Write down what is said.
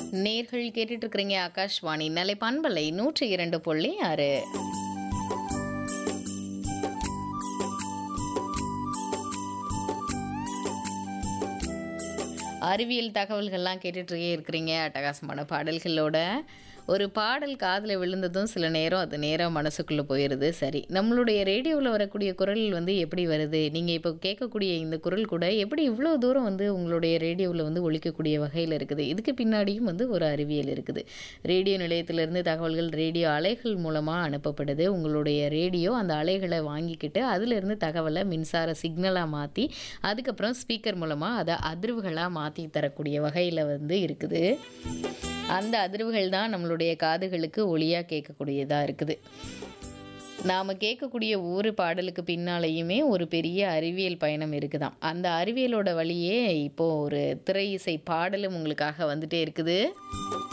நேர்கள் கேட்டுட்டு இருக்கிறீங்க ஆகாஷ்வாணி நிலை பண்பலை நூற்றி இரண்டு புள்ளி ஆறு அறிவியல் தகவல்கள்லாம் கேட்டுட்ருக்கே இருக்கிறீங்க அட்டகாசமான பாடல்களோட ஒரு பாடல் காதில் விழுந்ததும் சில நேரம் அது நேரம் மனசுக்குள்ளே போயிடுது சரி நம்மளுடைய ரேடியோவில் வரக்கூடிய குரல் வந்து எப்படி வருது நீங்கள் இப்போ கேட்கக்கூடிய இந்த குரல் கூட எப்படி இவ்வளோ தூரம் வந்து உங்களுடைய ரேடியோவில் வந்து ஒழிக்கக்கூடிய வகையில் இருக்குது இதுக்கு பின்னாடியும் வந்து ஒரு அறிவியல் இருக்குது ரேடியோ நிலையத்திலிருந்து தகவல்கள் ரேடியோ அலைகள் மூலமாக அனுப்பப்படுது உங்களுடைய ரேடியோ அந்த அலைகளை வாங்கிக்கிட்டு அதிலிருந்து தகவலை மின்சார சிக்னலாக மாற்றி அதுக்கப்புறம் ஸ்பீக்கர் மூலமாக அதை அதிர்வுகளாக மாற்றி தரக்கூடிய வகையில் வந்து இருக்குது அந்த அதிர்வுகள் தான் நம்மளுடைய காதுகளுக்கு ஒளியாக கேட்கக்கூடியதாக இருக்குது நாம் கேட்கக்கூடிய ஒவ்வொரு பாடலுக்கு பின்னாலேயுமே ஒரு பெரிய அறிவியல் பயணம் இருக்குதாம் அந்த அறிவியலோட வழியே இப்போது ஒரு திரை இசை பாடலும் உங்களுக்காக வந்துட்டே இருக்குது